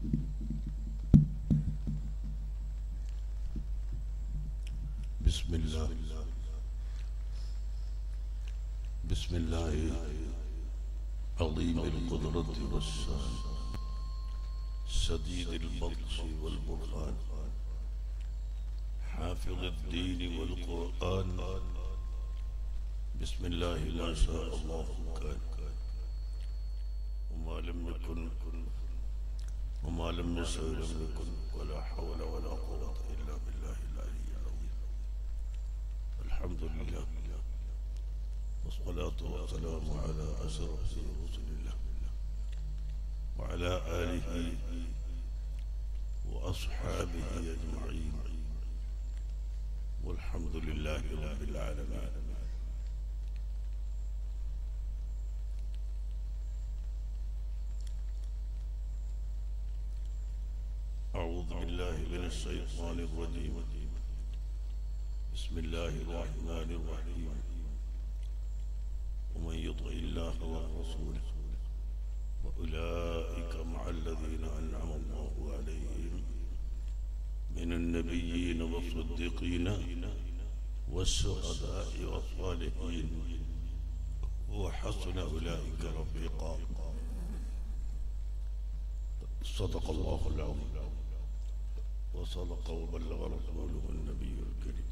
بسم الله بسم الله عظيم القدرة والسان سديد البطش والبرهان حافظ الدين والقرآن بسم الله ما شاء الله كان وما لم يكن وما لم يشاء لم يكن ولا حول ولا قوة إلا بالله العلي العظيم الحمد لله والصلاة والسلام على أشرف رسل الله وعلى آله وأصحابه أجمعين والحمد لله رب العالمين أعوذ بالله من الشيطان الرجيم بسم الله الرحمن الرحيم ومن يطع الله ورسوله وأولئك مع الذين أنعم الله عليهم من النبيين والصديقين والشهداء والصالحين وحسن أولئك رفيقا صدق الله العظيم وصدق وبلغ رسوله النبي الكريم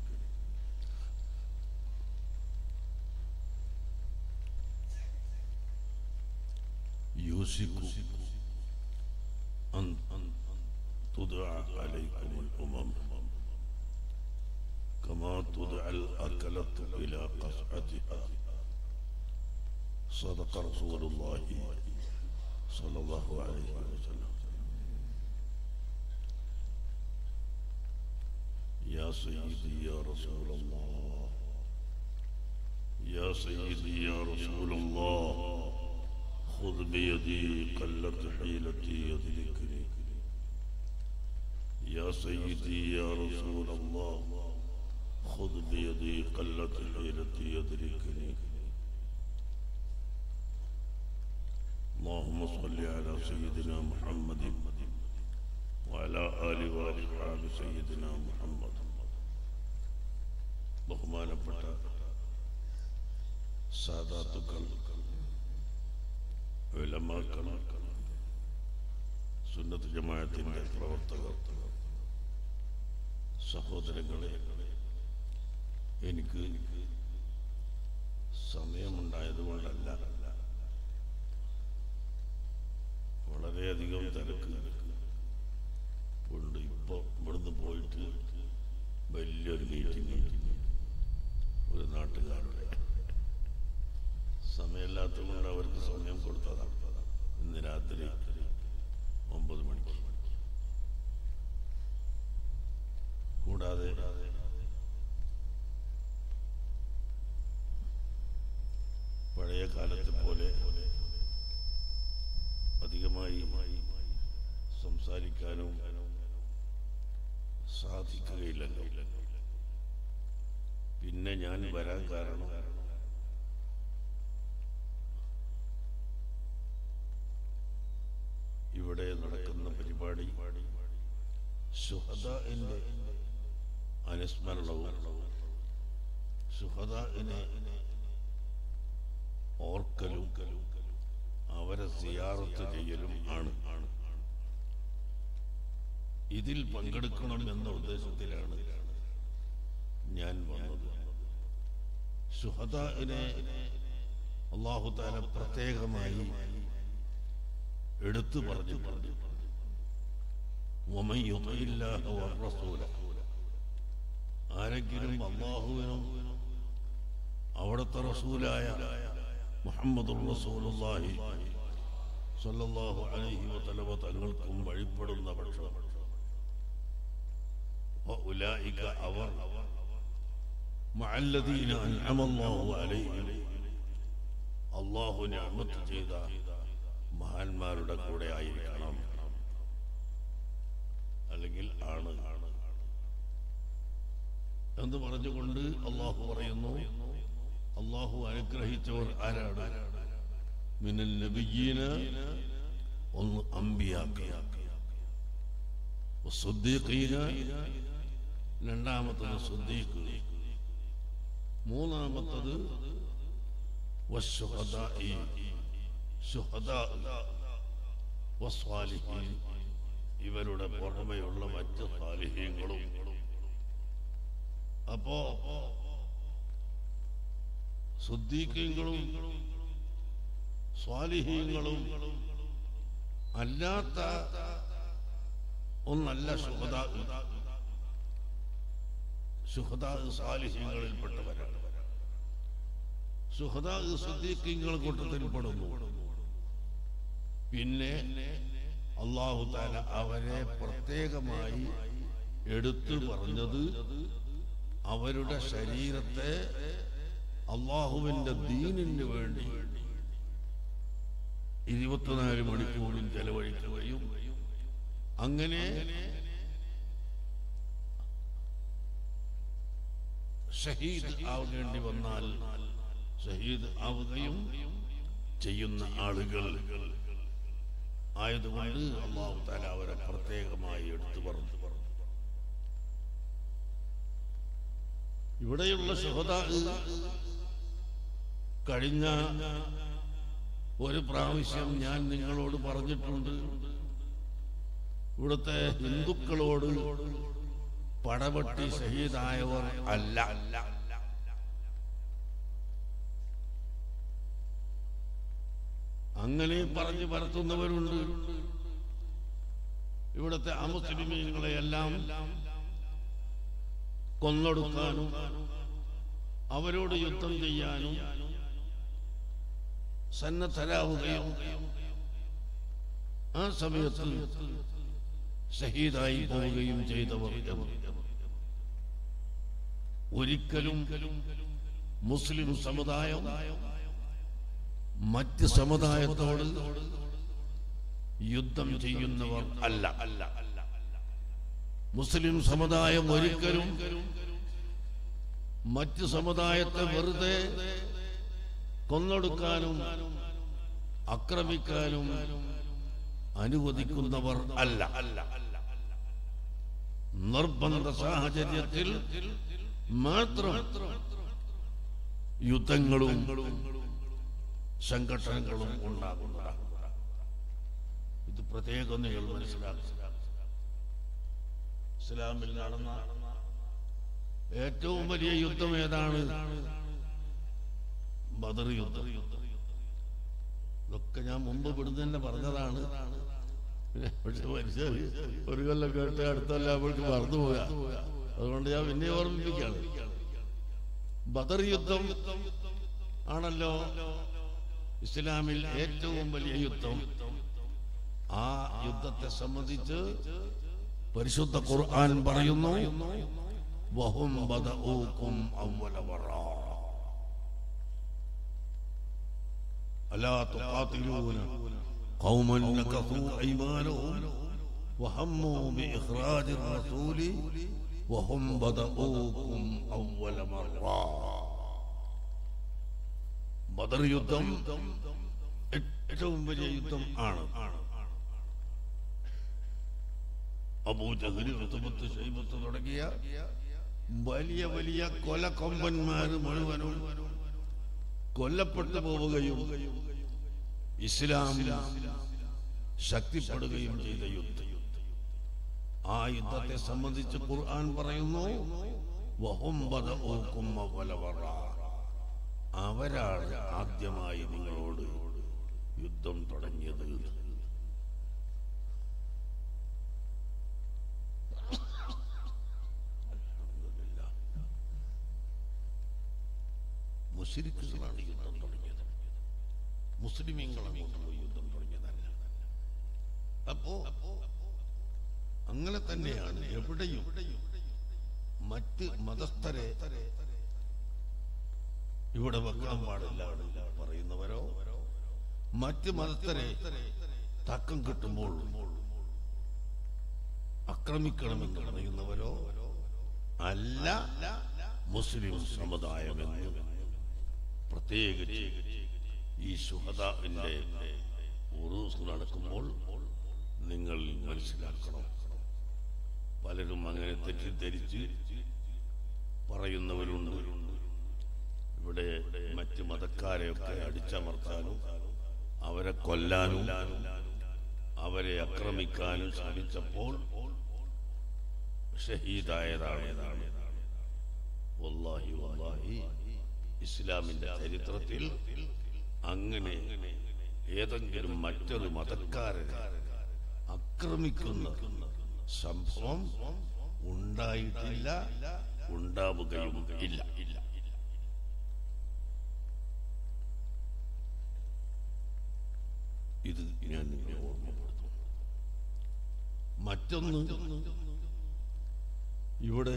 يوشك أن أن تدعى عليكم الأمم كما تدعى الأكلة إلى قصعتها صدق رسول الله صلى الله عليه وسلم يا سيدي يا رسول الله يا سيدي يا رسول الله خذ بيدي قلت حيلتي يدركني يا سيدي يا رسول الله خذ بيدي قلت حيلتي يدركني اللهم صل على سيدنا محمد وعلى آل وأصحاب سيدنا محمد ബഹുമാനപ്പെട്ട സാദാത്തുക്കൾ വിലമാക്കൾ സുന്നത്ത് ജമാഅത്തിന്റെ പ്രവർത്തകർ സഹോദരങ്ങളെ എനിക്ക് സമയമുണ്ടായതുകൊണ്ടല്ല വളരെയധികം തിരക്ക് ഉണ്ട് ഇപ്പോൾ ഇവിടുന്ന് പോയിട്ട് വലിയൊരു മീറ്റിംഗ് ഒരു നാട്ടുകാരുടെ സമയമില്ലാത്തതുകൊണ്ട് അവർക്ക് സമയം കൊടുത്തതാണ് ഇന്ന് രാത്രി ഒമ്പത് മണിക്ക് കൂടാതെ പഴയ കാലത്തെ പോലെ അധികമായി സംസാരിക്കാനും സാധിക്കുകയില്ലല്ലോ പിന്നെ ഞാൻ വരാൻ കാരണം ഇവിടെ നടക്കുന്ന പരിപാടി സുഹദാന്റെ അനുസ്മരണവും സുഹദാനെ ഓർക്കലും അവരെ സിയാറത്ത് ചെയ്യലും ആണ് ആണ് ഇതിൽ പങ്കെടുക്കണം എന്ന ഉദ്ദേശത്തിലാണ് ഞാൻ വന്നത് സുഹദാനെ അള്ളാഹു താല പ്രത്യേകമായി എടുത്തു പറഞ്ഞിട്ടുണ്ട് ومن يطع الله والرسول ആരെങ്കിലും അള്ളാഹുവിനും അവിടുത്തെ റസൂലായ മുഹമ്മദ് റസൂലുള്ളാഹി സല്ലല്ലാഹു അലൈഹി വസല്ലമ തങ്ങൾക്കും വഴിപ്പെടുന്ന പക്ഷം وأولئك അവർ مع الذين أنعم الله عليهم അള്ളാഹു ഞാമത്ത് ചെയ്ത മഹാന്മാരുടെ കൂടെ ആയിരിക്കണം അല്ലെങ്കിൽ ആണ് എന്ന് പറഞ്ഞുകൊണ്ട് അള്ളാഹു പറയുന്നു അള്ളാഹു അനുഗ്രഹിച്ചവർ ആരാണ് മിനൽ നബിയീന ഒന്ന് അമ്പിയാക്ക സുദ്ദീഖീന രണ്ടാമത്തത് സുദ്ദീഖ് മൂന്നാമത്തത് വശുഹദാഇ ശുഹദാ വസ്വാലിഹീൻ ഇവരുടെ പുറമെയുള്ള മറ്റ് സാലിഹ്യങ്ങളും അപ്പോ സുദ്ദീഖ്യങ്ങളും സ്വാലിഹീങ്ങളും അല്ലാത്ത ഒന്നല്ല ശുഹദ ശുഹദ സാലിഹ്യങ്ങളിൽപ്പെട്ടവരാണ് ശുഹദ സുദ്ദീഖ്യങ്ങൾ കൂട്ടത്തിൽപ്പെടുന്നു പിന്നെ അള്ളാഹു താല അവരെ പ്രത്യേകമായി എടുത്തു പറഞ്ഞത് അവരുടെ ശരീരത്തെ അള്ളാഹുവിന്റെ ദീനിന് വേണ്ടി ഇരുപത്തിനാല് മണിക്കൂറിൽ ചെലവഴിക്കുകയും അങ്ങനെ ഷഹീദ് ആവേണ്ടി വന്നാൽ ഷഹീദ് ആവുകയും ചെയ്യുന്ന ആളുകൾ ആയതുകൊണ്ട് അള്ളാഹു താല അവരെ പ്രത്യേകമായി എടുത്തു പറഞ്ഞു ഇവിടെയുള്ള ശുഹദ കഴിഞ്ഞ ഒരു പ്രാവശ്യം ഞാൻ നിങ്ങളോട് പറഞ്ഞിട്ടുണ്ട് ഇവിടുത്തെ ഹിന്ദുക്കളോട് പടപെട്ടി ഷഹീദായവർ അല്ല അങ്ങനെ പറഞ്ഞു പരത്തുന്നവരുണ്ട് ഇവിടുത്തെ അമുസ്ലിമീങ്ങളെയെല്ലാം കൊന്നൊടുക്കാനും അവരോട് യുദ്ധം ചെയ്യാനും സന്നദ്ധരാവുകയും ആ സമയത്ത് ഷഹീദായി പോവുകയും ചെയ്തവർ ഒരിക്കലും മുസ്ലിം സമുദായം മറ്റ് സമുദായത്തോട് യുദ്ധം ചെയ്യുന്നവർ അല്ല അല്ല മുസ്ലിം സമുദായം ഒരിക്കലും മറ്റ് സമുദായത്തെ വെറുതെ കൊന്നൊടുക്കാനും ആക്രമിക്കാനും അനുവദിക്കുന്നവർ അല്ല നിർബന്ധ സാഹചര്യത്തിൽ മാത്രം യുദ്ധങ്ങളും സംഘടനകളും ഉണ്ടാകുന്നതാണ് ഇത് പ്രത്യേകം നിങ്ങൾ മനസ്സിലാക്കുക ഇസ്ലാമിൽ നടന്ന ഏറ്റവും വലിയ യുദ്ധം ഏതാണ് ബദർ യുദ്ധം ഇതൊക്കെ ഞാൻ മുമ്പ് ഇവിടുന്ന് തന്നെ പറഞ്ഞതാണ് പക്ഷെ മനുഷ്യർ ഒരു കൊല്ലം കേട്ട് അടുത്തല്ല അവൾക്ക് മറന്നുപോയ അതുകൊണ്ട് ഞാൻ പിന്നെ ഓർമ്മിപ്പിക്കുകയാണ് ബദർ യുദ്ധം ആണല്ലോ ഇസ്ലാമിൽ ഏറ്റവും വലിയ യുദ്ധം ആ യുദ്ധത്തെ സംബന്ധിച്ച് പരിശുദ്ധ ഖുർആൻ പറയുന്നു വഹും ബദഊകും അവ്വല വറാ അലാ തുഖാതിലൂന ഖൗമൻ നകസൂ അയ്മാനഹും وهموا بإخراج الرسول وهم بدؤوكم أول مرة ബദർ യുദ്ധം ഏറ്റവും വലിയ യുദ്ധം ആണ് അബൂജഹല് ഋതുമത്ത് ശൈബത്ത് തുടങ്ങിയ വലിയ വലിയ കൊലക്കൊമ്പന്മാര് മുഴുവനും കൊല്ലപ്പെട്ടു പോവുകയും ഇസ്ലാം ശക്തിപ്പെടുകയും ചെയ്ത യുദ്ധം ആ യുദ്ധത്തെ സംബന്ധിച്ച് ഖുർആൻ പറയുന്നു വഹും ബദഊകും അവ്വല വറ. അവരാണ് ആദ്യമായി നിങ്ങളോട് യുദ്ധം തുടങ്ങിയത് അൽഹംദുലില്ലാ. മുശ്രിക്കുകളാണ് യുദ്ധം തുടങ്ങിയത് മുസ്ലിമീങ്ങളാണ് യുദ്ധം തുടങ്ങിയതല്ല അപ്പോ അങ്ങനെ തന്നെയാണ് എവിടെയും മറ്റ് മതസ്ഥരെ ഇവിടെ വെക്കാൻ പാടില്ല എന്ന് പറയുന്നവരോ മറ്റ് മതസ്ഥരെ തക്കം കിട്ടുമ്പോൾ ആക്രമിക്കണമെന്ന് പറയുന്നവരോ അല്ല മുസ്ലിം സമുദായമെന്ന് പ്രത്യേകിച്ച് ഈ സുഹദാവിന്റെ ഉറൂസ് നടക്കുമ്പോൾ നിങ്ങൾ മനസ്സിലാക്കണം പലരും അങ്ങനെ തെറ്റിദ്ധരിച്ച് പറയുന്നവരുണ്ട് ഇവിടെ മറ്റ് മതക്കാരെയൊക്കെ അടിച്ചമർത്താനും അവരെ കൊല്ലാനും അവരെ ആക്രമിക്കാനും ശ്രമിച്ചപ്പോൾ ഷഹീദായതാണ് വല്ലാഹി വല്ലാഹി ഇസ്ലാമിന്റെ ചരിത്രത്തിൽ അങ്ങനെ ഏതെങ്കിലും മറ്റൊരു മതക്കാരെ ആക്രമിക്കുന്ന സംഭവം ഉണ്ടായിട്ടില്ല ഉണ്ടാവുകയും ഇല്ല ഇല്ല ഇത് ഞാൻ നിങ്ങളെ ഓർമ്മപ്പെടുത്തും മറ്റൊന്ന് ഇവിടെ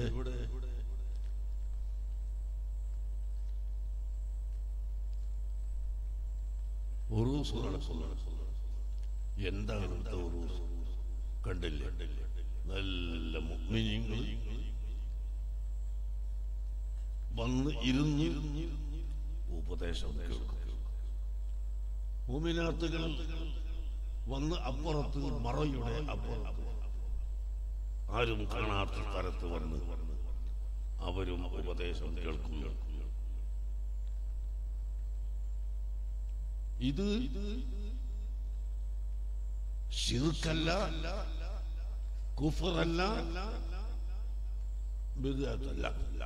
ഉറൂസ് നടക്കുന്നു എന്താണ് ഇവിടുത്തെ ഉറൂസ് കണ്ടില്ലേ നല്ല മുഗ്മിനിങ്ങൾ വന്ന് ഇരുന്ന് ഉപദേശം കേൾക്കും മുമിനാത്തുകൾ വന്ന് അപ്പുറത്ത് മറയുടെ അപ്പുറത്ത് ആരും കാണാത്ത സ്ഥലത്ത് വന്ന് അവരും ഉപദേശം കേൾക്കുന്നു ഇത് ശിർക്കല്ല കുഫറല്ല ബിദ്അത്തല്ല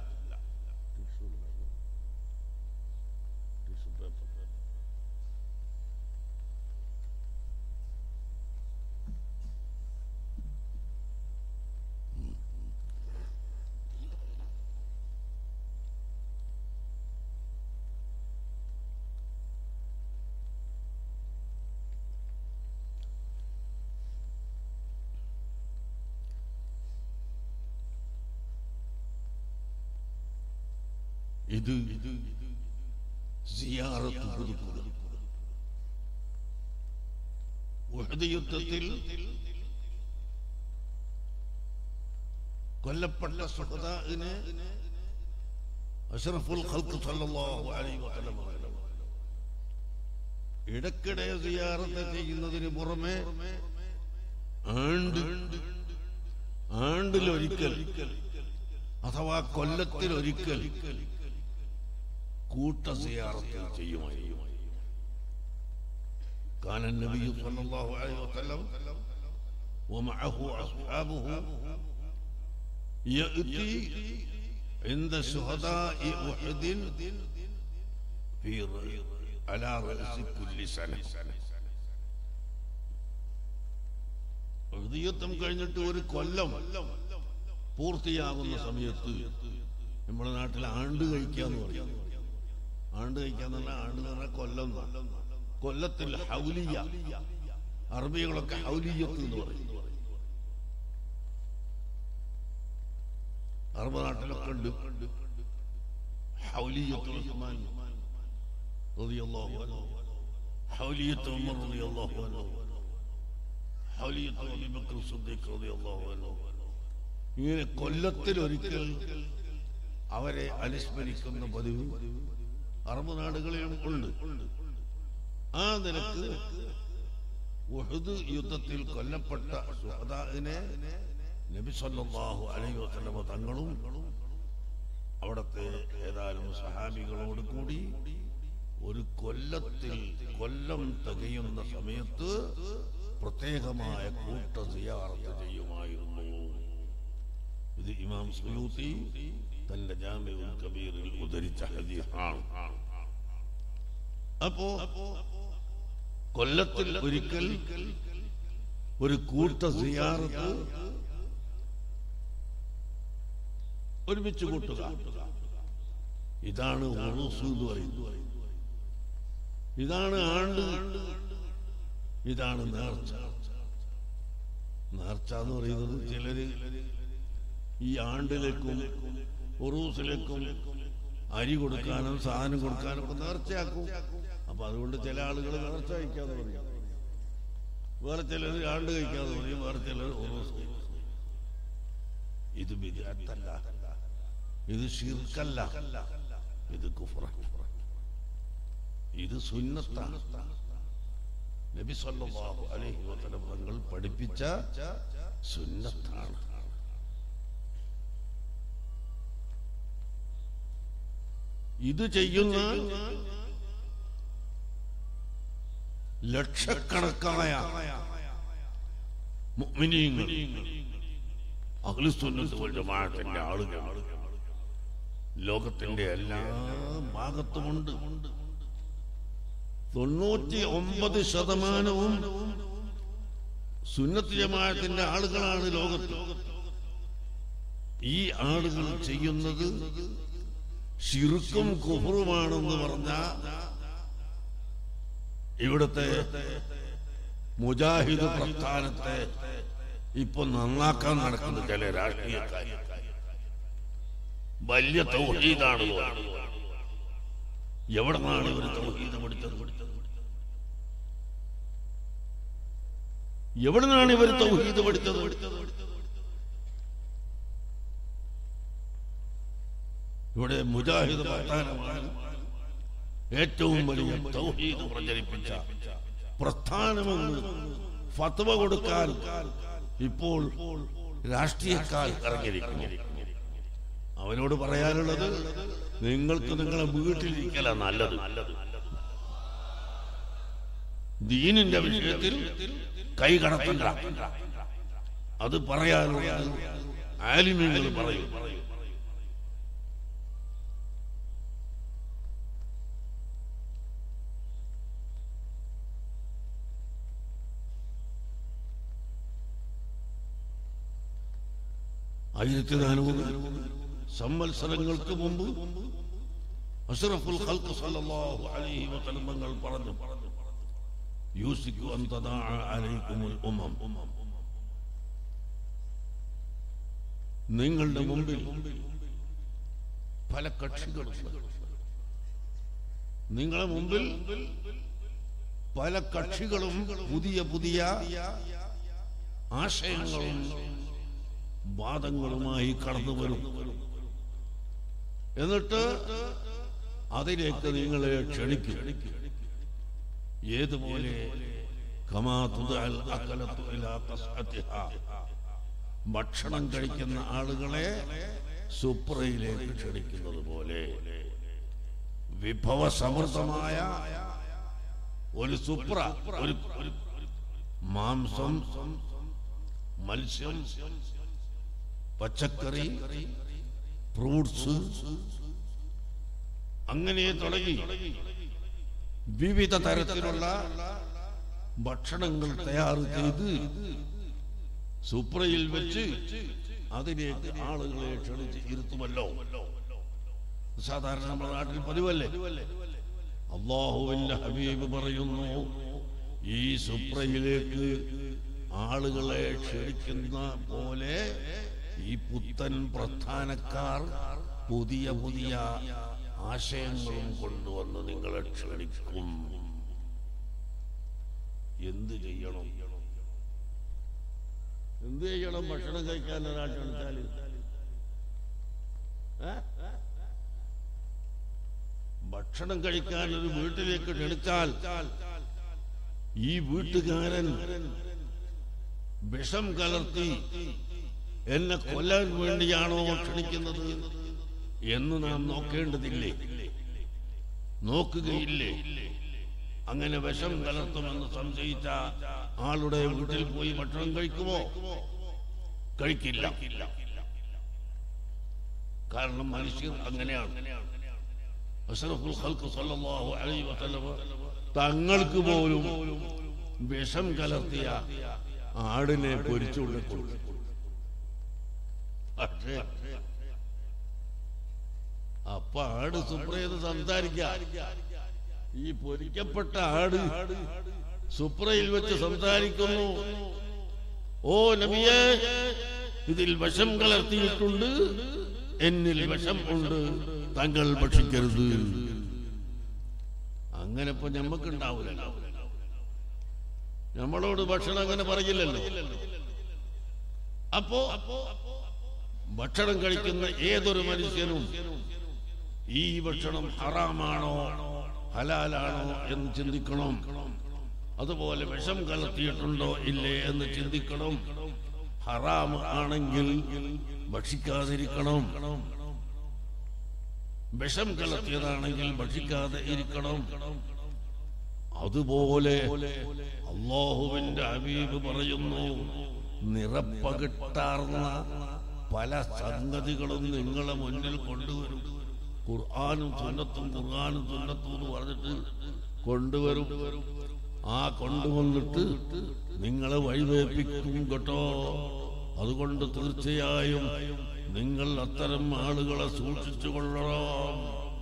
ഇത് സിയാറത്ത് പുതുക്കുക ഉഹദ് യുദ്ധത്തിൽ കൊല്ലപ്പെട്ട സുഹദാഇനെ അഷ്റഫുൽ ഖൽഖ് സല്ലല്ലാഹു അലൈഹി വസല്ലം പറഞ്ഞു. ഇടയ്ക്കിടെ സിയാറത്ത് ചെയ്യുന്നതിന് പുറമെ ആണ്ട് ആണ്ടിലൊരിക്കൽ അഥവാ കൊല്ലത്തിലൊരിക്കൽ കൂട്ട സിയാറത്ത് ചെയ്യുമായിരുന്നു كان النبي صلى الله عليه وسلم ومعه أصحابه يأتي عند شهداء أحد في ر- على رأس كل سنة യുദ്ധം കഴിഞ്ഞിട്ട് ഒരു കൊല്ലം പൂർത്തിയാകുന്ന സമയത്ത് നമ്മുടെ നാട്ടിൽ ആണ്ട് കഴിക്കാന്ന് പറയും ആണ്ട് കഴിക്കാന്ന് പറഞ്ഞാൽ ആണ്ട് എന്ന് പറഞ്ഞാൽ കൊല്ലം എന്നാ. കൊല്ലത്തിൽ ഹൗലിയ അറബികളൊക്കെ ഹൗലിയത്ത് എന്ന് പറയും അറബ് നാട്ടിലൊക്കെ ഉണ്ട് ഹൗലിയത്ത് ഉസ്മാൻ റളിയല്ലാഹു അൻഹു ഹൗലിയത്ത് ഉമർ റളിയല്ലാഹു അൻഹു ഹൗലിയത്ത് അബൂബക്കർ സിദ്ദീഖ് റളിയല്ലാഹു അൻഹു ഇങ്ങനെ കൊല്ലത്തിൽ ഒരിക്കൽ അവരെ അനുസ്മരിക്കുന്ന പതിവ് അറബ് നാടുകളിലും ഉണ്ട് ആ നിലക്ക് ഉഹദ് യുദ്ധത്തിൽ കൊല്ലപ്പെട്ട സുഹദാഇനെ നബി സല്ലല്ലാഹു അലൈഹി വസല്ലമ തങ്ങളും അവിടത്തെ ഏതാനും സഹാബികളോട് കൂടി ഒരു കൊല്ലത്തിൽ കൊല്ലം തികയുന്ന സമയത്ത് പ്രത്യേകമായ കൂട്ട സിയാറത്ത് ചെയ്യുമായിരുന്നു ഇത് ഇമാം സുയൂത്തി തന്റെ ജാമ്യഉൽ കബീറിൽ ഉദ്ധരിച്ച ഹദീസാണ് അപ്പോ കൊല്ലത്തിൽ ഒരിക്കൽ ഒരു കൂട്ട സിയാറത്ത് ഒരുമിച്ച് കൂട്ടുക ഇതാണ് ഉറൂസ് എന്ന് പറയുന്നത് ഇതാണ് ആണ്ട് ഇതാണ് നേർച്ച നേർച്ച എന്ന് പറയുന്നത് ചിലര് ഈ ആണ്ടിലേക്കും ഉറൂസിലേക്കും അരി കൊടുക്കാനും സാധനം കൊടുക്കാനും ഒക്കെ നേർച്ചയാക്കും അപ്പൊ അതുകൊണ്ട് ചില ആളുകൾ നേർച്ച കഴിക്കാന്ന് പറയും വേറെ ചിലർ ആണ്ട് കഴിക്കാന്ന് പറയും വേറെ ചിലർ ഉറൂസ് കഴിക്കും. ഇത് ബിദഅത്തല്ല ഇത് ഷിർക്കല്ല ഇത് കുഫ്ര ഇത് സുന്നത്താണ് നബി സല്ലല്ലാഹു അലൈഹി വസല്ലം തങ്ങൾ പഠിപ്പിച്ച സുന്നത്താണ് ഇത് ചെയ്യുന്ന ലക്ഷക്കണക്കായ മുഅ്മിനീങ്ങൾ അഖിലുസുന്നത്ത് വൽ ജമാഅത്തിന്റെ ആളുകൾ ലോകത്തിന്റെ എല്ലാ ഭാഗത്തുമുണ്ട് തൊണ്ണൂറ്റി ഒമ്പത് ശതമാനവും സുന്നത്ത് ജമാഅത്തിന്റെ ആളുകളാണ് ലോകത്ത് ഈ ആളുകൾ ചെയ്യുന്നത് ശിർക്കും കുഫറുമാണെന്ന് പറഞ്ഞ ഇവിടുത്തെ മുജാഹിദ് പ്രസ്ഥാനത്തെ ഇപ്പൊ നന്നാക്കാൻ നടക്കുന്ന ചില രാഷ്ട്രീയക്കാർ വലിയ തൗഹീദാണ് എവിടെ നിന്നാണ് ഇവർ തൗഹീദ് പഠിച്ചത് എവിടെ നിന്നാണ് ഇവർ തൗഹീദ് പഠിച്ചത് ഇവിടെ മുജാഹിദ് പ്രസ്ഥാനമാണ് ഏറ്റവും വലിയ തൗഹീദ് പ്രചരിപ്പിച്ച പ്രസ്ഥാനമെന്ന് ഫത്വ കൊടുക്കാൻ ഇപ്പോൾ രാഷ്ട്രീയക്കാർ ഇറങ്ങിയിരിക്കുന്നു അവനോട് പറയാനുള്ളത് നിങ്ങൾക്ക് നിങ്ങളെ വീട്ടിലിരിക്കല നല്ലത് ദീനിന്റെ വിഷയത്തിൽ കൈ കടത്തണ്ട അത് പറയാനുള്ള ആലിമ്യങ്ങൾ പറയും ആയിരത്തി നാനൂറ് സംവത്സരങ്ങൾക്ക് മുമ്പ് അഷ്റഫുൽ ഖൽഖ് സല്ലല്ലാഹു അലൈഹി വസല്ലം തങ്ങൾ പറഞ്ഞു യൂസിക്കു അൻ തദാഅ അലൈക്കുമുൽ ഉമം നിങ്ങളുടെ മുമ്പിൽ പല കക്ഷികളുണ്ട് നിങ്ങളുടെ മുമ്പിൽ പല കക്ഷികളും പുതിയ പുതിയ ആശയങ്ങളും വാദങ്ങളുമായി കടന്നു വരും എന്നിട്ട് അതിലേക്ക് നിങ്ങളെ ക്ഷണിക്കും ഏതുപോലെ കമാ തുദഅൽ അഖലത്തു ഇലാ ഖസ്അത്തിഹാ. ഭക്ഷണം കഴിക്കുന്ന ആളുകളെ സുപ്രയിലേക്ക് ക്ഷണിക്കുന്നത് പോലെ വിഭവസമൃദ്ധമായ ഒരു സുപ്ര ഒരു ഒരു മാംസം മത്സ്യം പച്ചക്കറി ഫ്രൂട്ട്സ് അങ്ങനെ തുടങ്ങി വിവിധ തരത്തിലുള്ള ഭക്ഷണങ്ങൾ തയ്യാർ ചെയ്ത് സുപ്രയിൽ വെച്ച് അതിലേക്ക് ആളുകളെ ക്ഷണിച്ച് ഇരുത്തുമല്ലോ സാധാരണ നമ്മുടെ നാട്ടിൽ പതിവല്ലേ അള്ളാഹുവിന്റെ ഹബീബ് പറയുന്നു ഈ സുപ്രയിലേക്ക് ആളുകളെ ക്ഷണിക്കുന്ന പോലെ ഈ പുത്തൻ പ്രസ്ഥാനക്കാർ പുതിയ പുതിയ ആശയങ്ങളും കൊണ്ടുവന്ന് നിങ്ങളെ ക്ഷണിക്കും എന്ത് ചെയ്യണം എന്ത് ചെയ്യണം ഭക്ഷണം കഴിക്കാൻ ഒരാൾ ക്ഷണിച്ചാൽ ഏ? ഭക്ഷണം കഴിക്കാൻ ഒരു വീട്ടിലേക്ക് ക്ഷണിച്ചാൽ ഈ വീട്ടുകാരൻ വിഷം കലർത്തി എന്നെ കൊല്ലാൻ വേണ്ടിയാണോ ക്ഷണിക്കുന്നത് എന്ന് നാം നോക്കേണ്ടതില്ലേ നോക്കുകയില്ലേ അങ്ങനെ വിഷം കലർത്തുമെന്ന് സംശയിച്ച ആളുടെ വീട്ടിൽ പോയി ഭക്ഷണം കഴിക്കുമോ കഴിക്കില്ല കാരണം മനുഷ്യർ അങ്ങനെയാണ് അഷ്റഫുൽ ഖൽഖ് സല്ലല്ലാഹു അലൈഹി വസല്ലം തങ്ങൾക്ക് പോലും വിഷം കലർത്തിയ ആടിനെ പൊരിച്ചുകൊണ്ട് കൊടുത്തു പക്ഷേ അപ്പൊ ആട് സുപ്രയെന്ന് സംസാരിക്കാം ഈ പൊരിക്കപ്പെട്ട ആട് സുപ്രയിൽ വെച്ച് സംസാരിക്കുന്നു ഓ നബിയെ ഇതിൽ വിഷം കലർത്തിയിട്ടുണ്ട് എന്നിൽ വിഷം ഉണ്ട് താങ്കൾ ഭക്ഷിക്കരുത് അങ്ങനെ ഇപ്പൊ ഞമ്മക്കുണ്ടാവില്ല നമ്മളോട് ഭക്ഷണം അങ്ങനെ പറയില്ലല്ലോ അപ്പോ ഭക്ഷണം കഴിക്കുന്ന ഏതൊരു മനുഷ്യനും ഈ ഭക്ഷണം ഹറാമാണോ ഹലാലാണോ എന്ന് ചിന്തിക്കണം അതുപോലെ വിഷം കലർത്തിയിട്ടുണ്ടോ ഇല്ലേ എന്ന് ചിന്തിക്കണം ഹറാം ആണെങ്കിൽ ഭക്ഷിക്കാതിരിക്കണം വിഷം കലർത്തിയതാണെങ്കിൽ ഭക്ഷിക്കാതെ ഇരിക്കണം അതുപോലെ അള്ളാഹുവിന്റെ ഹബീബ് പറയുന്നു നിറപ്പകിട്ടാർന്ന പല സംഗതികളും നിങ്ങളെ മുന്നിൽ കൊണ്ടുവരും ഖുർആാനും സുന്നത്തും ഖുർആാനും സുന്നത്തും എന്ന് പറഞ്ഞിട്ട് കൊണ്ടുവരും ആ കൊണ്ടുവന്നിട്ട് നിങ്ങളെ വഴിവേപ്പിക്കും കേട്ടോ അതുകൊണ്ട് തീർച്ചയായും നിങ്ങൾ അത്തരം ആളുകളെ സൂക്ഷിച്ചു കൊള്ളണം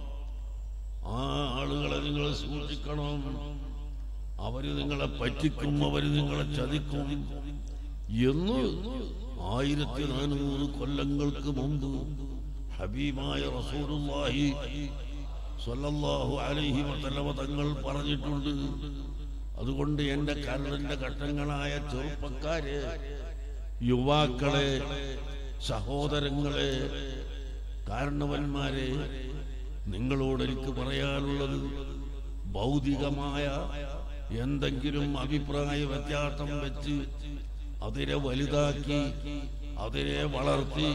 ആ ആളുകളെ നിങ്ങൾ സൂക്ഷിക്കണം അവര് നിങ്ങളെ പറ്റിക്കും അവര് നിങ്ങളെ ചതിക്കും എന്ന് ആയിരത്തി നാനൂറ് കൊല്ലങ്ങൾക്ക് മുമ്പ് ഹബീബായ റസൂലുള്ളാഹി സ്വല്ലല്ലാഹു അലൈഹി വസല്ലമ തങ്ങൾ പറഞ്ഞിട്ടുണ്ട് അതുകൊണ്ട് എന്റെ കരളിന്റെ ഘട്ടങ്ങളായ ചെറുപ്പക്കാരെ യുവാക്കളെ സഹോദരങ്ങളെ കാരണവന്മാരെ നിങ്ങളോട് എനിക്ക് പറയാനുള്ളത് ഭൗതികമായ എന്തെങ്കിലും അഭിപ്രായ വ്യത്യാസം വെച്ച് അതിനെ വലുതാക്കി അതിനെ വളർത്തി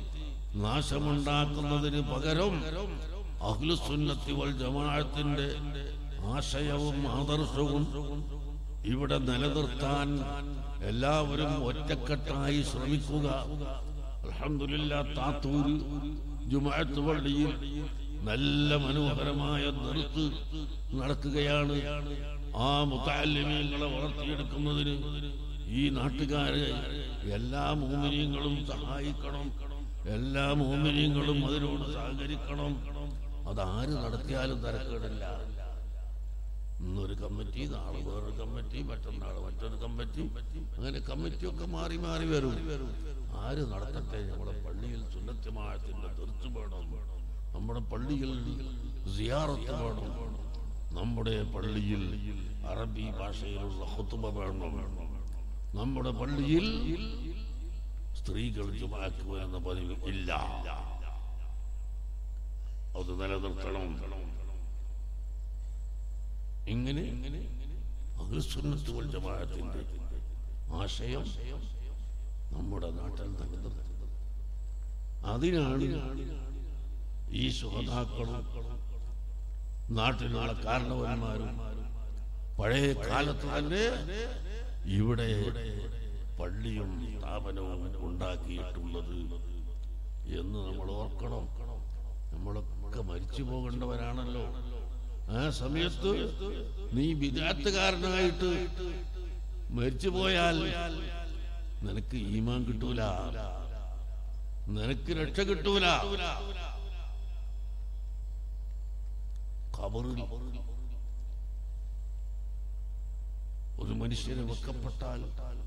നാശമുണ്ടാക്കുന്നതിന് പകരം അഹ്ലുസുന്നത്തി വൽ ജമാഅത്തിന്റെ ആശയവും ആദർശവും ഇവിടെ നിലനിർത്താൻ എല്ലാവരും ഒറ്റക്കെട്ടായി ശ്രമിക്കുക അൽഹംദുലില്ല താത്തൂര് ജുമാഅത്ത് പള്ളിയിൽ നല്ല മനോഹരമായ നിർത്ത് നടക്കുകയാണ് ആ മുത്താലിമീങ്ങളെ വളർത്തിയെടുക്കുന്നതിന് ഈ നാട്ടുകാരെ എല്ലാ മോമിനിയങ്ങളും സഹായിക്കണം എല്ലാ മോമിനിയങ്ങളും അതിനോട് സഹകരിക്കണം അതാര് നടത്തിയാലും തരക്കേടില്ല ഇന്നൊരു കമ്മിറ്റി നാളെ വേറൊരു കമ്മിറ്റി മറ്റന്നാൾ മറ്റൊരു കമ്മിറ്റി അങ്ങനെ കമ്മിറ്റിയൊക്കെ മാറി മാറി വരും ആര് നടത്തട്ടെ നമ്മുടെ പള്ളിയിൽ സുന്നത്യമാഴത്തിന്റെ തീർച്ചു വേണം നമ്മുടെ പള്ളിയിൽ സിയാറത്ത് വേണം നമ്മുടെ പള്ളിയിൽ അറബി ഭാഷയിലുള്ള ഹുത്തുബ വേണം നമ്മുടെ പള്ളിയിൽ സ്ത്രീകൾ ജുമാക്ക് വരുന്ന പതിവ് ഇല്ല അത് നിലനിർത്തണം ഇങ്ങനെ അഹ്ലുസുന്നത്ത് വൽ ജമാഅത്തിന്റെ ആശയം നമ്മുടെ നാട്ടിൽ നിലനിർത്തുന്നത് അതിനാണ് ഈ സുഹതാക്കളും നാട്ടിലുള്ള കാരണവന്മാരും പഴയ കാലത്ത് തന്നെ ഇവിടെ പള്ളിയും സ്ഥാപനവും ഉണ്ടാക്കിയിട്ടുള്ളത് എന്ന് നമ്മൾ ഓർക്കണം നമ്മളൊക്കെ മരിച്ചു പോകേണ്ടവരാണല്ലോ ആ സമയത്ത് നീ വിദാത്തുകാരനായിട്ട് മരിച്ചു പോയാൽ നിനക്ക് ഈമാൻ കിട്ടൂല നിനക്ക് രക്ഷ കിട്ടൂല ഖബറിൽ ഒരു മനുഷ്യനെ വെക്കപ്പെട്ടാൽ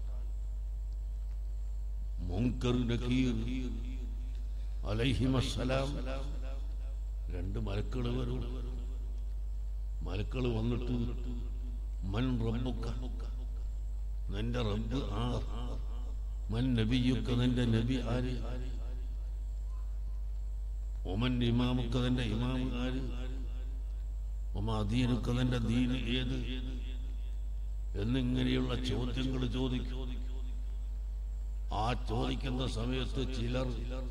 മുങ്കർ നക്കീർ അലൈഹിമസ്സലാം രണ്ട് മലക്കൾ വരും മലക്കൾ വന്നിട്ട് മൻ റബ്ബുക്ക നിന്റെ റബ്ബ് ആ മൻ നബിയുക്ക നിന്റെ നബി ആര് ഒമൻ ഇമാമുക്ക നിന്റെ ഇമാം ആര് ഒമ അദീനുക്ക നിന്റെ ദീൻ ഏത് എന്നിങ്ങനെയുള്ള ചോദ്യങ്ങൾ ചോദിക്കും ആ ചോദിക്കുന്ന സമയത്ത് ചിലർ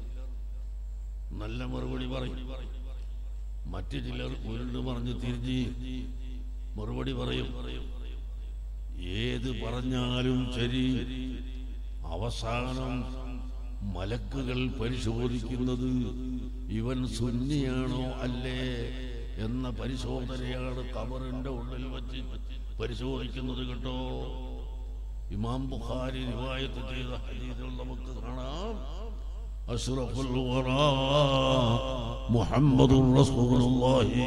നല്ല മറുപടി പറയും മറ്റു ചിലർ ഉരുണ്ട് പറഞ്ഞ് തിരിഞ്ഞ് മറുപടി പറയും ഏത് പറഞ്ഞാലും ശരി അവസാനം മലക്കുകൾ പരിശോധിക്കുന്നത് ഇവൻ സുന്നിയാണോ അല്ലേ എന്ന പരിശോധനയാണ് കബറിന്റെ ഉള്ളിൽ വെച്ച് പരിശോധിക്കുന്നത് കേട്ടോ ഇമാം ബുഖാരി റിവായത്ത് ചെയ്ത ഹദീസുകൾ നമുക്ക് കാണാം അഷ്റഫുൽ വറാ മുഹമ്മദുർ റസൂലുള്ളാഹി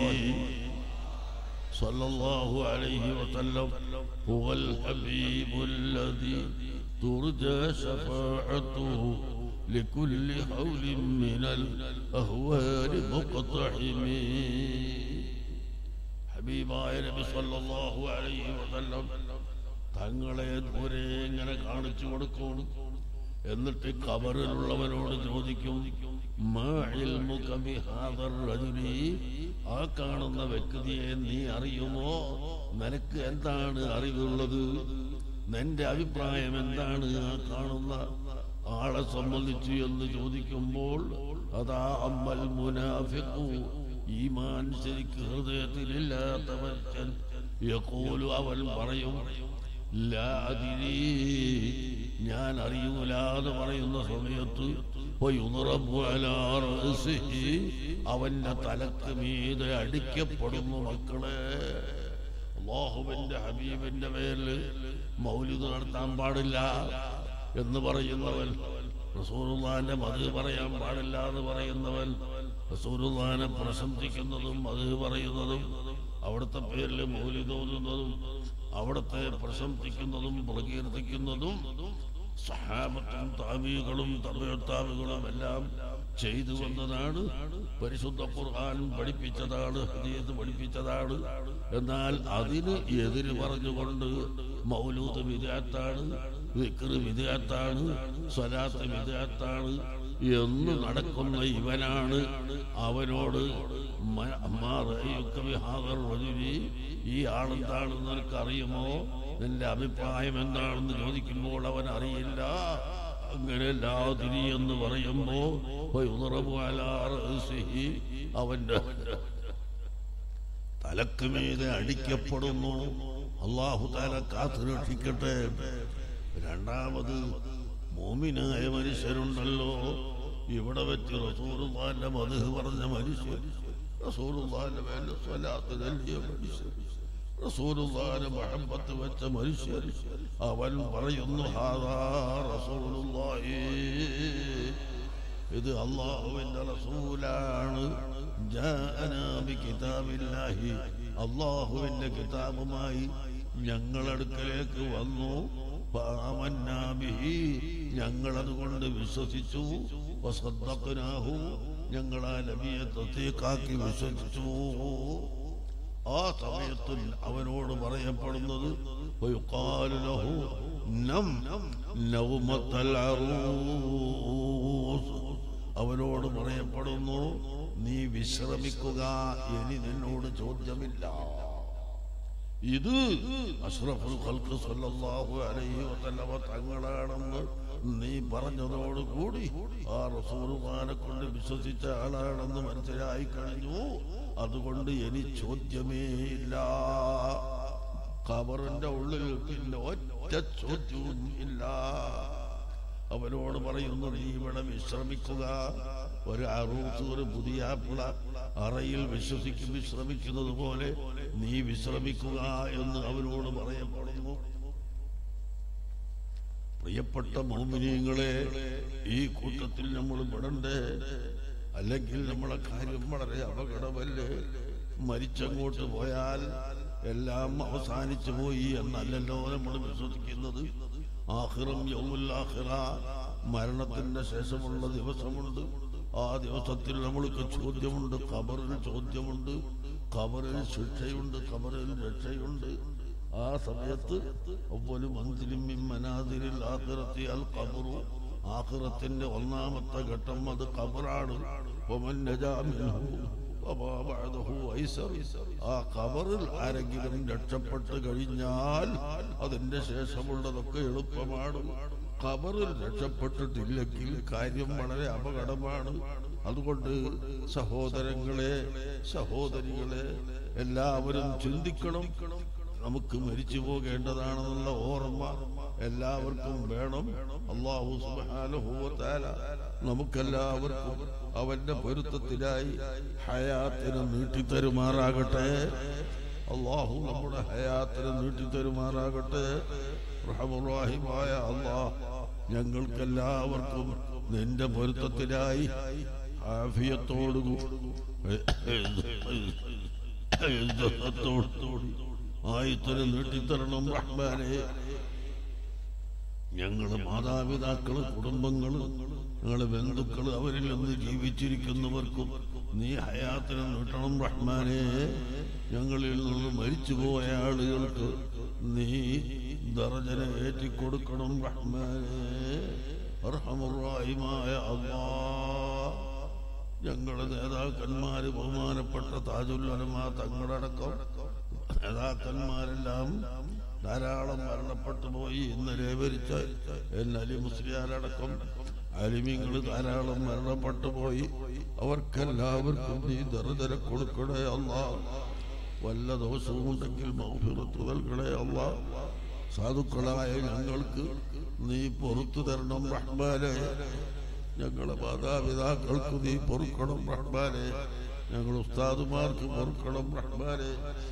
صلى الله عليه وسلم هو الحبيب الذي ترجى شفاعته لكل حول من الأهوال مقتحم ഹബീബായ നബി സല്ലല്ലാഹു അലൈഹി വസല്ലം തങ്ങളെ ദൂരെ ഇങ്ങനെ കാണിച്ചു കൊടുക്കും എന്നിട്ട് കബറിലുള്ളവരോട് ചോദിക്കും മാ ഇൽമുക ബിഹാദർ റജുലി? ആ കാണുന്ന വ്യക്തിയെ നീ അറിയുമോ നിനക്ക് എന്താണ് അറിവുള്ളത് നിന്റെ അഭിപ്രായം എന്താണ് ആ കാണുന്ന ആളെ സംബന്ധിച്ച് എന്ന് ചോദിക്കുമ്പോൾ അതാ അമ്മൽ മുനാഫിഖു ഈമാൻ ശരിക്ക് ഹൃദയത്തിലില്ലാത്ത മനുഷ്യൻ യഖൂലു അവൻ പറയും ലാ അദിരി ഞാൻ അറിയൂല എന്ന് പറയുന്ന സമയത്ത് വയുദ്റബു അലാ റഅസിഹി അവന്റെ തലക്ക് മീതെ അടിക്കപ്പെടുന്നു മക്കളെ അള്ളാഹുവിന്റെ ഹബീബിന്റെ പേരിൽ മൗലിദ് നടത്താൻ പാടില്ല എന്ന് പറയുന്നവൻ റസൂലുള്ളാന്റെ മത് പറയാൻ പാടില്ല എന്ന് പറയുന്നവൻ റസൂലുള്ളാനെ പ്രശംസിക്കുന്നതും അത് പറയുന്നതും അവിടുത്തെ പേരിൽ മൗലിദ് ഓതുന്നതും അവിടുത്തെ പ്രശംസിക്കുന്നതും പ്രകീർത്തിക്കുന്നതും സഹാബത്തും താബികളും തമിഴ്ത്താബികളും എല്ലാം ചെയ്തു വന്നതാണ് പരിശുദ്ധ ഖുർആൻ പഠിപ്പിച്ചതാണ് ഹദീസ് പഠിപ്പിച്ചതാണ് എന്നാൽ അതിന് എതിര് പറഞ്ഞുകൊണ്ട് മൗലൂദ് വിദാത്താണ് വിക്റ് വിദാത്താണ് സ്വലാത്ത് വിദാത്താണ് എന്ന് നടക്കുന്ന ഇവനാണ് അവനോട് മ- അമ്മാ റഅയ്യുക ബിഹാദർ റജുലി, ഈ ആളെന്താണെന്ന് നിനക്ക് അറിയുമോ നിന്റെ അഭിപ്രായം എന്താണെന്ന് ചോദിക്കുമ്പോൾ അവൻ അറിയില്ല അങ്ങനെ ലാതിരി എന്ന് പറയുമ്പോ വയുദ്റബു അലാ റഅസിഹി, അവന്റെ തലക്ക് മീതെ അടിക്കപ്പെടുന്നു അള്ളാഹു താല കാത്തു രക്ഷിക്കട്ടെ രണ്ടാമത് മോമിനായ മനുഷ്യരുണ്ടല്ലോ ഇവിടെ വെച്ച് റസൂറുല്ലാന്റെ മധു പറഞ്ഞ മനുഷ്യർ റസൂറുല്ലാന്റെ മേലെ സ്വലാത്ത് നൽകിയ മനുഷ്യർ റസൂലുള്ളാഹിനെ മഹബത്ത് വെച്ച മനുഷ്യർ അവൻ പറയുന്നു ഹാദാ റസൂലുള്ളാഹി ഇത് അള്ളാഹുവിന്റെ റസൂലാണ് ജാഅനാ ബികിതാബില്ലാഹി അള്ളാഹുവിന്റെ കിതാബുമായി ഞങ്ങളടുക്കലേക്ക് വന്നു ഫആമന്നാ ബിഹി ഞങ്ങൾ അതുകൊണ്ട് വിശ്വസിച്ചു വസദ്ദഖ്നാഹു ഞങ്ങൾ ആ നബിയെ തസ്ദീഖാക്കി വിശ്വസിച്ചു ആ സമയത്ത് അവനോട് പറയപ്പെടുന്നത് ويقال له نم نومة العروس അവനോട് പറയപ്പെടുന്നു നീ വിശ്രമിക്കുക ഇനി നിന്നോട് ചോദ്യമില്ല ഇത് അഷ്റഫുൽ ഖൽഖ് സല്ലല്ലാഹു അലൈഹി വസല്ലമ തങ്ങളാണെന്ന് നീ പറഞ്ഞതോടുകൂടി ആ റസൂലുമാനെ കൊണ്ട് വിശ്വസിച്ച ആളാണെന്ന് മനസ്സിലായി കഴിഞ്ഞു അതുകൊണ്ട് ഇനി ചോദ്യമേ ഇല്ല ഖബറിന്റെ ഉള്ളിൽ പിന്നെ ഒറ്റ ചോദ്യവും ഇല്ല അവനോട് പറയുന്നു നീ ഇവിടെ വിശ്രമിക്കുക ഒരു അറൂസ് ഒരു പുതിയ ആപ്പിള അറയിൽ വിശ്വസിക്കും വിശ്രമിക്കുന്നത് പോലെ നീ വിശ്രമിക്കുക എന്ന് അവനോട് പറയപ്പെടുന്നു പ്രിയപ്പെട്ട മോമിനിയങ്ങളെ ഈ കൂട്ടത്തിൽ നമ്മൾ പെടണ്ടേ അല്ലെങ്കിൽ നമ്മളെ കാര്യം വളരെ അപകടമല്ലേ മരിച്ചങ്ങോട്ട് പോയാൽ എല്ലാം അവസാനിച്ചു പോയി എന്നല്ലല്ലോ നമ്മൾ വിശ്വസിക്കുന്നത് ആഹിറം യൗമുൽ ആഹിറ മരണത്തിന്റെ ശേഷമുള്ള ദിവസമുണ്ട് ആ ദിവസത്തിൽ നമ്മൾക്ക് ചോദ്യമുണ്ട് ഖബറിന് ചോദ്യമുണ്ട് ഖബറിന് ശിക്ഷയുണ്ട് ഖബറിന് രക്ഷയുണ്ട് ആ സമയത്ത് ഒவ்வொരു മന്ദിരം മനാതിരിൽ ആഖിറത്തി അൽ ഖബറു ആഖിറത്തിന്റെ ഒന്നാമത്തെ ഘട്ടം അത് ഖബറാണ് വമൻ നജാ മിൻഹു വമാ ബഅദഹു ഐസർ. ആ ഖബറിൽ ആരെങ്കിലും രക്ഷപ്പെട്ട് കഴിഞ്ഞാൽ അതിന്റെ ശേഷമുള്ളതൊക്കെ എളുപ്പമാണ് ഖബറിൽ രക്ഷപ്പെട്ടിട്ടില്ലെങ്കിൽ കാര്യം വളരെ അപകടമാണ് അതുകൊണ്ട് സഹോദരങ്ങളെ സഹോദരികളെ എല്ലാവരും ചിന്തിക്കണം നമുക്ക് മരിച്ചു പോകേണ്ടതാണെന്നുള്ള ഓർമ്മ എല്ലാവർക്കും വേണം അള്ളാഹു സുബാനുഭൂവത്താല നമുക്കെല്ലാവർക്കും അവന്റെ പൊരുത്തത്തിനായി ഹയാത്തിനെ നീട്ടിത്തരുമാറാകട്ടെ അള്ളാഹു നമ്മുടെ ഹയാത്തിനെ നീട്ടിത്തരുമാറാകട്ടെ റഹമുറാഹിമായ അള്ളാഹ് ഞങ്ങൾക്കെല്ലാവർക്കും നിന്റെ പൊരുത്തത്തിനായി ആഫിയത്തോടുകൂടി ആയത്തിനെ നീട്ടിത്തരണം റഹ്മാനെ ഞങ്ങള് മാതാപിതാക്കള് കുടുംബങ്ങള് ഞങ്ങളെ ബന്ധുക്കള് അവരിൽ നിന്ന് ജീവിച്ചിരിക്കുന്നവർക്കും നീ ഹയാത്തിനെ നീട്ടണം റഹ്മാനെ ഞങ്ങളിൽ നിന്ന് മരിച്ചുപോയ ആളുകൾക്ക് നീ ദറജനെ ഏറ്റിക്കൊടുക്കണം റഹ്മാനെ അർഹമുറാഹിമായ അള്ളാ ഞങ്ങളുടെ നേതാക്കന്മാര് ബഹുമാനപ്പെട്ട താജുല്ലമ തങ്ങളടക്കം നേതാക്കന്മാരെല്ലാം ധാരാളം മരണപ്പെട്ടു പോയി ഇന്നലെ ഭരിച്ച എൻ അലി മുസ്ലിയാരടക്കം അലിമിങ്ങൾ ധാരാളം മരണപ്പെട്ടു പോയി അവർക്കെല്ലാവർക്കും നീ ദർദര കൊടുക്കണേ അല്ലാ വല്ല ദോഷവും ഉണ്ടെങ്കിൽ മൗഫിറത്ത് നൽകണേ അല്ലാ സാധുക്കളായ ഞങ്ങൾക്ക് നീ പൊറത്തു തരണം റഹ്മാനെ ഞങ്ങളെ മാതാപിതാക്കൾക്ക് നീ പൊറുക്കണം റഹ്മാനെ ഞങ്ങൾ ഉസ്താദുമാർക്ക് പൊറുക്കണം റഹ്മാനെ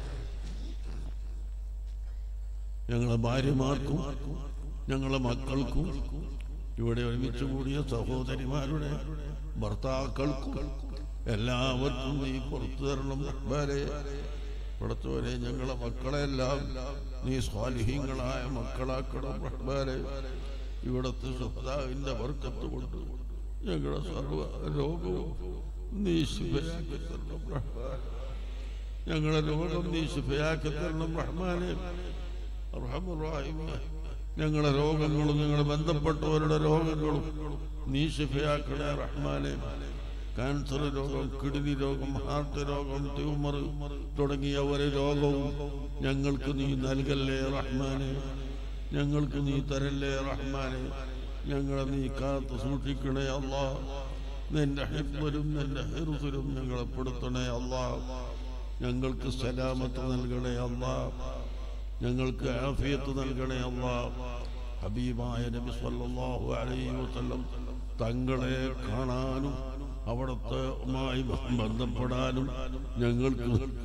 ഞങ്ങളെ ഭാര്യമാർക്കും ഞങ്ങളെ മക്കൾക്കും ഇവിടെ ഒരുമിച്ച് കൂടിയ സഹോദരിമാരുടെ ഭർത്താക്കൾക്കും എല്ലാവർക്കും നീ പുറത്തു തരണം റഹ്മാനെ പടത്തോനെ ഞങ്ങളെ മക്കളെല്ലാം നീ സ്വാലിഹീങ്ങളായ മക്കളാക്കണം റഹ്മാനെ ഇവിടത്തെ സുഹൃതാവിന്റെ വർക്കത്ത് കൊണ്ട് ഞങ്ങളുടെ സർവ രോഗവും നീ ശിഫയാക്കി തരണം റഹ്മാനെ ഞങ്ങളുടെ രോഗം നീ ശിഫയാക്കി തരണം റഹ്മാനെ റഹ്മുറാഹിമേ ഞങ്ങളുടെ രോഗങ്ങളും ഞങ്ങളുടെ ബന്ധപ്പെട്ടവരുടെ രോഗങ്ങളും നീ ശിഫയാക്കണേ റഹ്മാനെ ക്യാൻസർ രോഗം കിഡ്നി രോഗം ഹാർട്ട് രോഗം ട്യൂമർ തുടങ്ങിയ ഒരു രോഗവും ഞങ്ങൾക്ക് നീ നൽകല്ലേ റഹ്മാനെ ഞങ്ങൾക്ക് നീ തരല്ലേ റഹ്മാനെ ഞങ്ങളെ നീ കാത്ത് സൂക്ഷിക്കണേ അല്ലാ നിന്റെ ഹിഫ്വലും നിന്റെ ഹിറുസിലും ഞങ്ങളെ പെടുത്തണേ അല്ലാ ഞങ്ങൾക്ക് സലാമത്ത് നൽകണേ അല്ലാ ഞങ്ങൾക്ക് ആഫിയത്ത് നൽകണേ അല്ലാ ഹബീബായ നബി സല്ലല്ലാഹു അലൈഹി വസല്ലം തങ്ങളെ കാണാനും അവിടത്തെമായി ബന്ധപ്പെടാനും ഞങ്ങൾക്ക്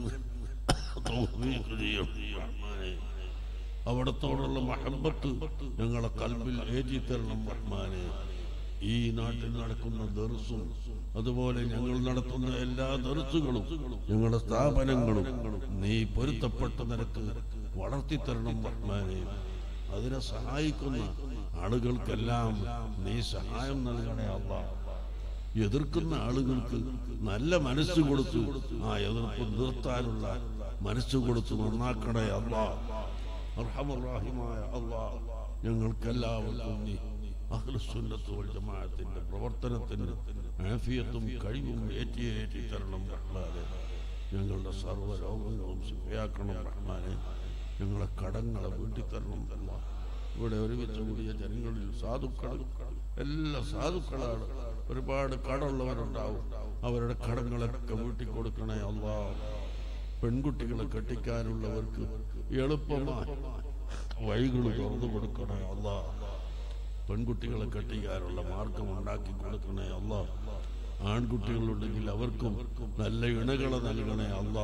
തൗഫീഖ് ചെയ്യണം റഹ്മാനേ. അവിടത്തോടുള്ള മഹബത്ത് ഞങ്ങളെ കൽബിൽ ഏറ്റി തരണം റഹ്മാനെ ഈ നാട്ടിൽ നടക്കുന്ന ദർസും അതുപോലെ ഞങ്ങൾ നടത്തുന്ന എല്ലാ ദർസുകളും ഞങ്ങളുടെ സ്ഥാപനങ്ങളും നീ പൊരുത്തപ്പെട്ട നിരക്ക് വളർത്തിത്തരണം റഹ്മാനെ അതിനെ സഹായിക്കുന്ന ആളുകൾക്കെല്ലാം നീ സഹായം നൽകണേ അല്ലാ എതിർക്കുന്ന ആളുകൾക്ക് നല്ല മനസ്സ് കൊടുത്തു ആ എതിർപ്പ് നിർത്താനുള്ള മനസ്സ് കൊടുത്ത് നന്നാക്കണേ അല്ലാ അർഹമറാഹിമായ അല്ലാ ഞങ്ങൾക്കെല്ലാവർക്കും നീ അഹ്ലുസുന്നത്ത് വൽ ജമാഅത്തിന്റെ പ്രവർത്തനത്തിന് ആഫിയത്തും കഴിവും ഏറ്റിയേറ്റി തരണം റഹ്മാനെ ഞങ്ങളുടെ സർവ്വ രോഗങ്ങളും ശിഫയാക്കണം റഹ്മാനെ ഞങ്ങളെ കടങ്ങളെ വീട്ടിത്തരണം അല്ല ഇവിടെ ഒരുമിച്ച് കൂടിയ ജനങ്ങളിൽ സാധുക്കൾ എല്ലാ സാധുക്കളാണ് ഒരുപാട് കടമുള്ളവരുണ്ടാവും അവരുടെ കടങ്ങളൊക്കെ വീട്ടിൽ കൊടുക്കണേ അല്ലാ പെൺകുട്ടികളെ കെട്ടിക്കാനുള്ളവർക്ക് എളുപ്പമായി വഴികൾ തുറന്നു കൊടുക്കണേ അല്ല പെൺകുട്ടികളെ കെട്ടിക്കാനുള്ള മാർഗം ഉണ്ടാക്കി കൊടുക്കണേ അല്ല ആൺകുട്ടികളുണ്ടെങ്കിൽ അവർക്കും നല്ല ഇണകളെ നൽകണേ അല്ല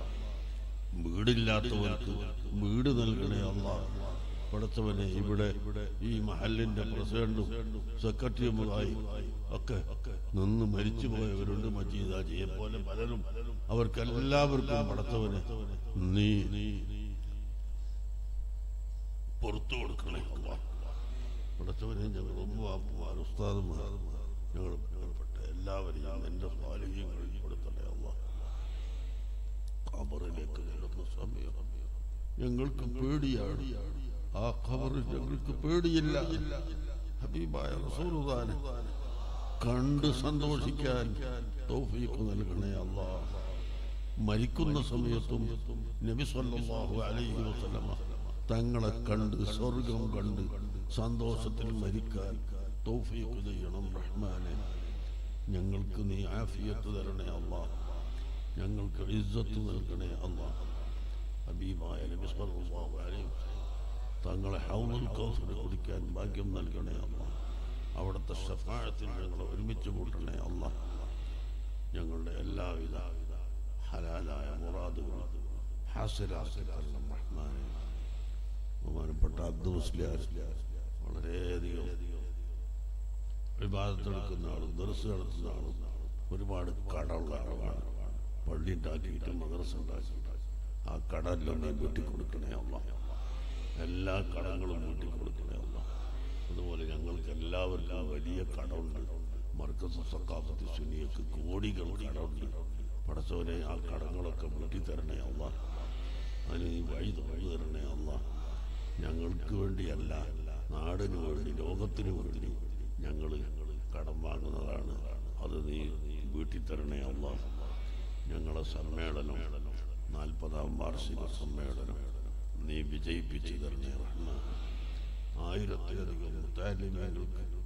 വീടില്ലാത്തവർക്ക് വീട് നൽകണേ അല്ല പഠിച്ചവനെ ഇവിടെ ഈ മഹലിന്റെ പ്രസിഡന്റും സെക്രട്ടറിയുമായി ഒക്കെ നിന്ന് മരിച്ചു പോയവരുണ്ട് മജീദാജിയെ പോലെ പലരും അവർക്കെല്ലാവർക്കും പഠിച്ചവനെ നീ പുറത്തു കൊടുക്കണേ പഠിച്ചവനെ ഞങ്ങൾ ഉമ്മാപ്പുമാർ ഉസ്താദുമാർ ഞങ്ങൾ ഞങ്ങൾപ്പെട്ട എല്ലാവരെയും എന്റെ സ്വാലിഹ്യങ്ങളിൽ പെടുത്തണേ അല്ല ഖബറിലേക്ക് ചെല്ലുന്ന സമയം ഞങ്ങൾക്ക് പേടിയാണ് ആ ഖബറിൽ ഞങ്ങൾക്ക് പേടിയില്ല ഹബീബായ റസൂലുദാനെ കണ്ട് സന്തോഷിക്കാൻ തൗഫീഖ് നൽകണേ അല്ലാ മരിക്കുന്ന സമയത്തും നബി സല്ലല്ലാഹു അലൈഹി വസല്ലമ തങ്ങളെ കണ്ട് സ്വർഗം കണ്ട് സന്തോഷത്തിൽ മരിക്കാൻ തൗഫീഖ് ചെയ്യണം റഹ്മാനെ ഞങ്ങൾക്ക് നീ ആഫിയത്ത് തരണേ അല്ലാ ഞങ്ങൾക്ക് ഇസ്സത്ത് നൽകണേ അല്ലാ ഹബീബായ നബി സല്ലല്ലാഹു അലൈഹി വസല്ലം തങ്ങളെ ഹൗലുൽ കൗസർ കുടിക്കാൻ ഭാഗ്യം നൽകണേ അല്ലാ അവിടുത്തെ ഷഫാഴത്തിൽ ഞങ്ങൾ ഒരുമിച്ച് കൂട്ടണേ അല്ല ഞങ്ങളുടെ എല്ലാവിധ ഹലാലായ മുറാദുകൾ ഹാസിലാക്കി തരണം റഹ്മാനെ ബഹുമാനപ്പെട്ട അബ്ദു മുസ്ലിയാർ വളരെയധികം വിവാദത്തെടുക്കുന്ന ആളും ദർസ് നടത്തുന്ന ആളും ഒരുപാട് കടമുള്ള ആളാണ് പള്ളി ഉണ്ടാക്കിയിട്ട് മദ്രസ ഉണ്ടാക്കിയിട്ട് ആ കടമെല്ലാം നീ വെട്ടിക്കൊടുക്കണേ അല്ല എല്ലാ കടങ്ങളും വെട്ടിക്കൊടുക്കണേ അല്ല അതുപോലെ ഞങ്ങൾക്ക് എല്ലാവർക്കും വലിയ കടമുണ്ട് മർക്കസ് സക്കാഫത്ത് സുനിയക്ക് കോടികൾ കടമുണ്ട് പടച്ചവനെ ആ കടങ്ങളൊക്കെ വീട്ടി തരണേ അല്ല അതിന് നീ വഴി തുറന്നു തരണേ അല്ല ഞങ്ങൾക്ക് വേണ്ടിയല്ല നാടിന് വേണ്ടി ലോകത്തിന് വേണ്ടി ഞങ്ങൾ കടം വാങ്ങുന്നതാണ് അത് നീ വീട്ടി തരണേ അല്ല ഞങ്ങളെ സമ്മേളനം നാൽപ്പതാം വാർഷിക സമ്മേളനം നീ വിജയിപ്പിച്ചു തരണേ റഹ്മാൻ ആയിരത്തിലധികം മുത്താലിമേകൾക്ക്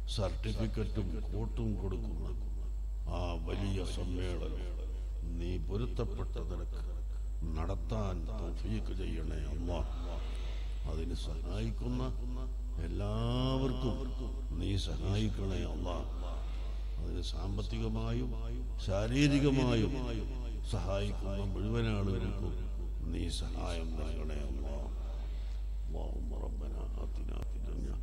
സർട്ടിഫിക്കറ്റും കോട്ടും കൊടുക്കുന്ന ആ വലിയ സമ്മേളനം നീ പൊരുത്തപ്പെട്ട നിനക്ക് നടത്താൻ തൗഫീഖ് ചെയ്യണേ അമ്മ അതിന് സഹായിക്കുന്ന എല്ലാവർക്കും നീ സഹായിക്കണേ അമ്മ അതിന് സാമ്പത്തികമായും ശാരീരികമായും സഹായിക്കുന്ന മുഴുവൻ ആളുകൾക്കും നീ സഹായം നൽകണേ അമ്മ اللهم ربنا آتنا في الدنيا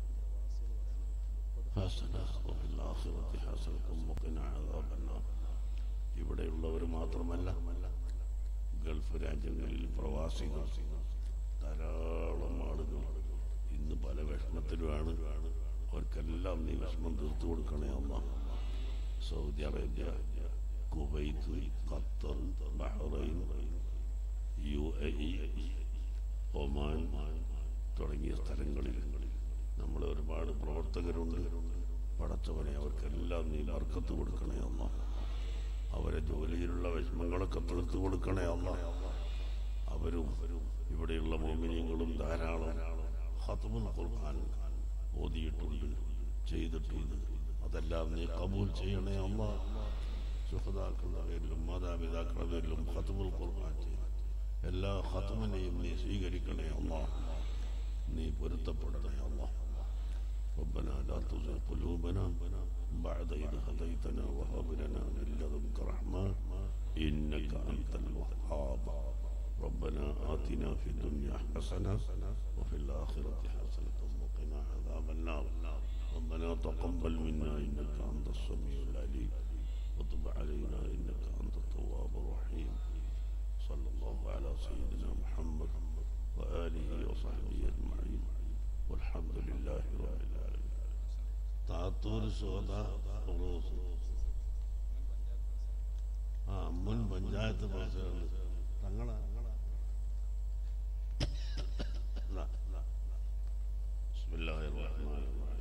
حسنة وفي الآخرة حسنة وقنا عذاب النار ഇവിടെയുള്ളവർ മാത്രമല്ല ഗൾഫ് രാജ്യങ്ങളിൽ പ്രവാസികൾ ധാരാളം ആളുകൾ ഇന്ന് പല വിഷമത്തിലുമാണ് അവർക്കെല്ലാം നീ വിഷമം തീർത്തു കൊടുക്കണേ അമ്മ Saudi Arabia Kuwait Qatar Bahrain U A E Oman തുടങ്ങിയ സ്ഥലങ്ങളിൽ നമ്മളെ ഒരുപാട് പ്രവർത്തകരുണ്ട് പടച്ചവനെ അവർക്കെല്ലാം നീ അർക്കത്ത് കൊടുക്കണേ അമ്മ അവരെ ജോലിയിലുള്ള വിഷമങ്ങളൊക്കെ തീർത്തു കൊടുക്കണേ അമ്മ അവരും ഇവിടെയുള്ള മോമിനിയങ്ങളും ധാരാളം ഹത്തുമുൽ ഖുർആൻ ഓതിയിട്ടുണ്ട് ചെയ്തിട്ടുണ്ട് അതെല്ലാം നീ കബൂൽ ചെയ്യണേ അമ്മ സുഹൃതാക്കളുടെ പേരിലും മാതാപിതാക്കളുടെ പേരിലും ഹത്തുമുൽ ഖുർആൻ ചെയ്യും എല്ലാ ഹത്തുമിനെയും നീ സ്വീകരിക്കണേ അമ്മ നീ പൊരുത്തപ്പെടണേ അമ്മ ربنا لا تزغ قلوبنا بعد إذ هديتنا وهب لنا من لدنك رحمة إنك أنت الوهاب ربنا آتنا في الدنيا حسنة وفي الآخرة حسنة وقنا عذاب النار ربنا تقبل منا إنك أنت السميع العليم وتب علينا إنك أنت التواب الرحيم صلى الله على سيدنا محمد وآله وصحبه أجمعين والحمد لله رب العالمين താത്തൂർ സോദ ഉറൂസ് ആ മുൻ പഞ്ചായത്ത് പ്രസിഡന്റ് തങ്ങളെ